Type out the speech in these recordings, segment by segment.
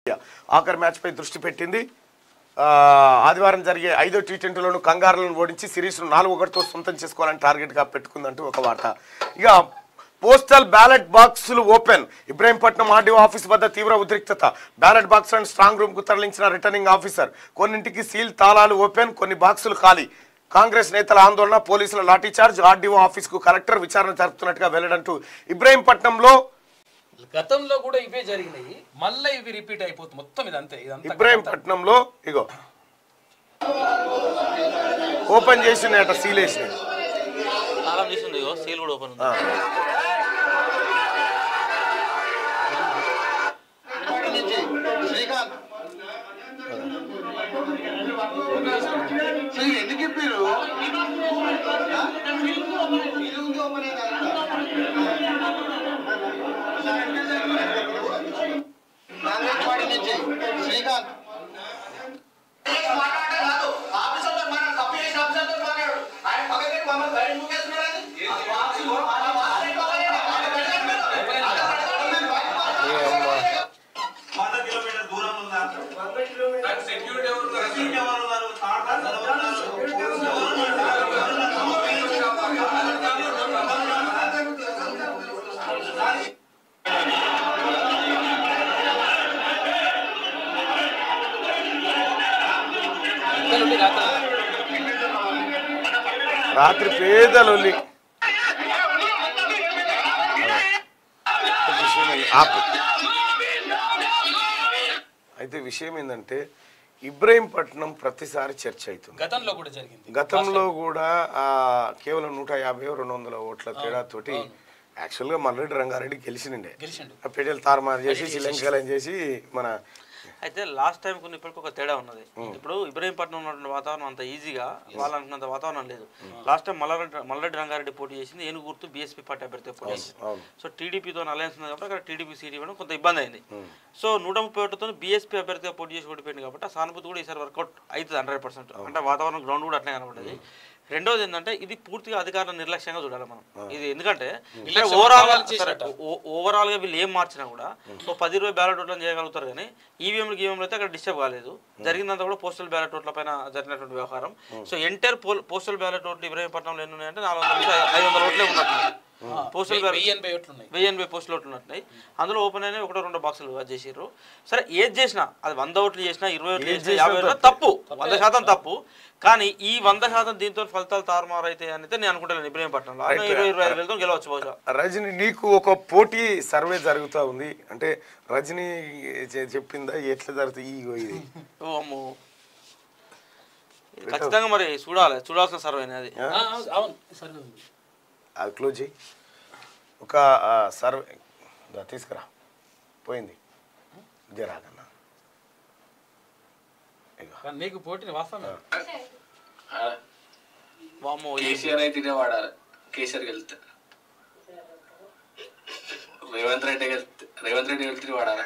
ఆఖరి మ్యాచ్పై దృష్టి పెట్టింది ఆ, ఆదివారం జరిగే ఐదో టీ ట్వంటీలోను కంగారులను ఓడించి సిరీస్ను నాలుగు ఒకటితో సొంతం చేసుకోవాలని టార్గెట్గా పెట్టుకుందంటూ ఒక వార్త ఇక పోస్టల్ బ్యాలెట్ బాక్సులు ఓపెన్ ఇబ్రాహీంపట్నం ఆర్డీఓ ఆఫీస్ వద్ద తీవ్ర ఉద్రిక్తత బ్యాలెట్ బాక్సులను స్ట్రాంగ్ రూమ్ కు తరలించిన రిటర్నింగ్ ఆఫీసర్ కొన్నింటికి సీల్ తాళాలు ఓపెన్ కొన్ని బాక్సులు ఖాళీ కాంగ్రెస్ నేతల ఆందోళన పోలీసుల లాఠీచార్జ్ ఆర్డీఓ ఆఫీస్ కు కలెక్టర్ విచారణ జరుపుతున్నట్టుగా వెల్లడంటూ ఇబ్రాహీంపట్నంలో గతంలో కూడా ఇవే జరిగినాయి మళ్ళీ ఇవి రిపీట్ అయిపోతుంది మొత్తం ఇదంతే ఇదంతా ఇబ్రాహీంపట్నంలో ఇగో ఓపెన్ చేసినట సీల్ వేసినాయి తాళం తీసింది ఇగో సీల్ కూడా ఓపెన్ ఉంది ఆ. శ్రీకాంత్ శ్రీ ఎందుకు ఇప్పారు కాంగ్రెస్ పార్టీ నుంచి శ్రీకాంత్ వంద కిలోమీటర్ దూరం ఉందా సెక్యూరిటీ ఎవరు సెక్యూరిటీ ఎవరు ఉన్నారు థర్డ్ ఎవరు ఇక్కడ నుండి రాత్రి రాత్రి పేదలొల్లి ఆపు అయితే విషయం ఏంటంటే ఇబ్రాహీంపట్నం ప్రతిసారి చర్చ అవుతుంది గతంలో కూడా జరిగింది గతంలో కూడా ఆ, కేవలం నూట యాభై రెండు వందల ఓట్ల తేడాతోటి యాక్చువల్గా మల్లరెడ్డి రంగారెడ్డి గెలిచినండే గెలిచిండు ఆ పెడలు తారుమారు చేసి శ్రీలంకలం చేసి మన అయితే లాస్ట్ టైం కొన్ని ఇప్పటికి ఒక తేడా ఉన్నది ఇప్పుడు ఇబ్రహీంపట్నం ఉన్నటువంటి వాతావరణం అంత ఈజీగా వాళ్ళు అనుకున్నంత వాతావరణం లేదు లాస్ట్ టైం మల్లారెడ్డి మల్లారెడ్డి రంగారెడ్డి పోటీ చేసింది ఏనుగు గుర్తు బీఎస్పీ పార్టీ అభ్యర్థి పోటీ చేసింది అవును సో టీడీపీతో అలయన్స్ ఉంది కాబట్టి అక్కడ టీడీపీ సీట్ ఇవ్వడం కొంత ఇబ్బంది అయింది సో నూట ముప్పై ఒకటితో బీఎస్పీ అభ్యర్థిగా పోటీ చేసి ఓడిపోయింది కాబట్టి ఆ సానుభూతి కూడా ఈసారి వర్కౌట్ అవుతుంది హండ్రెడ్ పర్సెంట్ అంటే వాతావరణం గ్రౌండ్ కూడా అట్లే కనబడేది రెండోది ఏంటంటే ఇది పూర్తిగా అధికారుల నిర్లక్ష్యంగా చూడాలి మనం ఇది ఎందుకంటే నిర్లక్ష్యం ఓవరాల్ కావాలని చేసినట్ట. ఓవరాల్ గా వీళ్ళు ఏం మార్చినా కూడా ఓ పది ఇరవై బ్యాలెట్ ఓట్లను చేయగలుగుతారు కానీ ఈవీఎంలు ఈవీఎంలు అయితే అక్కడ డిస్టర్బ్ కాలేదు జరిగిందంతా కూడా పోస్టల్ బ్యాలెట్ ఓట్ల పైన జరిగినటువంటి వ్యవహారం సో ఎంటైర్ పోస్టల్ బ్యాలెట్ ఓట్లు ఇబ్రాహీంపట్నంలో ఎన్ని ఉన్నాయంటే నాలుగు వందల నుంచి ఐదు వందల ఓట్లే ఉన్నట్టు పోస్టల్ బ్యాలెట్ వెయ్యి ఎనభై ఓట్లు ఉన్నాయి వెయ్యి ఎనభై పోస్టులు ఓట్లు ఉన్నట్టున్నాయి అందులో ఓపెన్ అయినా ఒకటో రెండు బాక్సులు అది చేసిర్రు సరే ఏది చేసినా అది వంద ఓట్లు చేసినా ఇరవై ఓట్లు చేసినా యాభై ఓట్లు తప్పు వంద శాతం తప్పు కానీ ఈ వంద శాతం దీంతో ఫలితాలు తారుమారు అయితే అని అయితే నేను అనుకుంటాను ఇబ్రహీంపట్నంలో ఆయన ఇరవై ఇరవై ఐదు వేలతో గెలవచ్చు బహుశా రజని నీకు ఒక పోటీ సర్వే జరుగుతూ ఉంది అంటే రజని చె- చెప్పిందా ఎట్లా జరుగుతుంది ఇగో ఇది ఓ అమ్మో ఇది ఖచ్చితంగా మరి చూడాలి చూడాల్సిన సర్వే అది ఆ, అవును, అవును సరే ఉంది. అది క్లోజ్ చేయి ఒక ఆ, సర్వే దా, తీసుకురా పోయింది జరాగన్న ఇగో కానీ నీకు పోటీని వాస్తవమే వామ్మో ఇది కేసీఆర్ అయితే ఇదే వాడాలి కేసీఆర్ వెళ్తే రేవంత్ రెడ్డి వెళ్తే రేవంత్ రెడ్డి వెళ్తే వాడాలి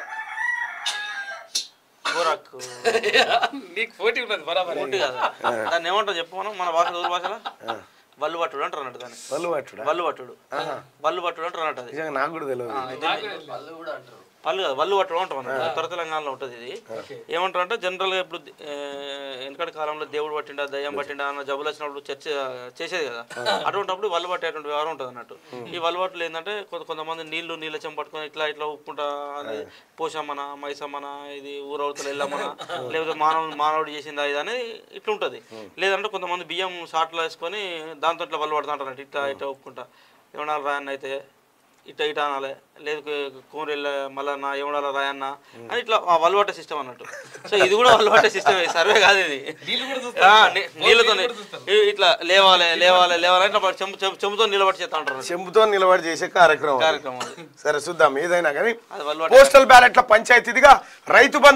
కూరకు నీకు పోటీ ఉన్నది బరాబర్ పోటీ కదా దాన్ని ఏమంటారు చెప్పు మనం మన భాష ఊరు భాషలో వల్లు పట్టుడు అంటారు అన్నట్టు దాన్ని వాళ్ళు పట్టుడా వల్లు పట్టుడు వల్లు పట్టుడు అంటారు అన్నట్టు అది నిజంగా నాకు కూడా తెలియదు పళ్ళు కదా వల్లు పట్టడం అంటాం మనం ఉత్తర తెలంగాణలో ఉంటుంది ఇది ఏమంటారు అంటే జనరల్ గా ఇప్పుడు ఆ, వెనకటి కాలంలో దేవుడు పట్టిండా దయ్యం పట్టిండా అన్న జబ్బులు వచ్చినప్పుడు చర్చ చేసేది కదా అటువంటిప్పుడు వల్లు పట్టేటువంటి వ్యవహారం ఉంటుంది అన్నట్టు ఈ వల్లు పట్టులు ఏంటంటే కొంత కొంతమంది నీళ్లు నీళ్ళ చెంప పట్టుకొని ఇట్లా ఇట్లా ఉప్పుకుంటా అది పోషమ్మన మైసమ్మన ఇది ఊరవతలు వెళ్ళమ్మన లేకపోతే మానవుడు మానవుడు చేసిందా ఇది అనేది ఇట్లా ఉంటుంది లేదంటే కొంతమంది బియ్యం షార్ట్లో వేసుకొని దాంతో ఇట్లా వల్లు పడుతుంటారు అన్నట్టు ఇట్లా ఇట్లా ఉప్పుకుంటా ఏమన్నా రాయన్న అయితే ఇట్ట ఇట అనాలి లేదు కూరెళ్ళ మళ్ళా ఏమడాల రాయన్న అని ఇట్లా ఆ వల్లువట్ట సిస్టమ్ అన్నట్టు సో ఇది కూడా వల్లువట్ట సిస్టమ్ సర్వే కాదు ఇది నీళ్ళు కూడా ఆ, చూస్తారు నీ- నీళ్ళతో ఇట్లా లేవాలి లేవాలి లేవాలి ఇట్లా పడి చెంబు చెంబు- చెంబుతో నిలబడి చేస్తా ఉంటారు చెంబుతో నిలబడి చేసే కార్యక్రమం అది. కార్యక్రమం అది సరే చూద్దాం ఏదైనా కానీ అది వల్లువట్ట పోస్టల్ బ్యాలెట్ల పంచాయతీదిగా రైతు బంధు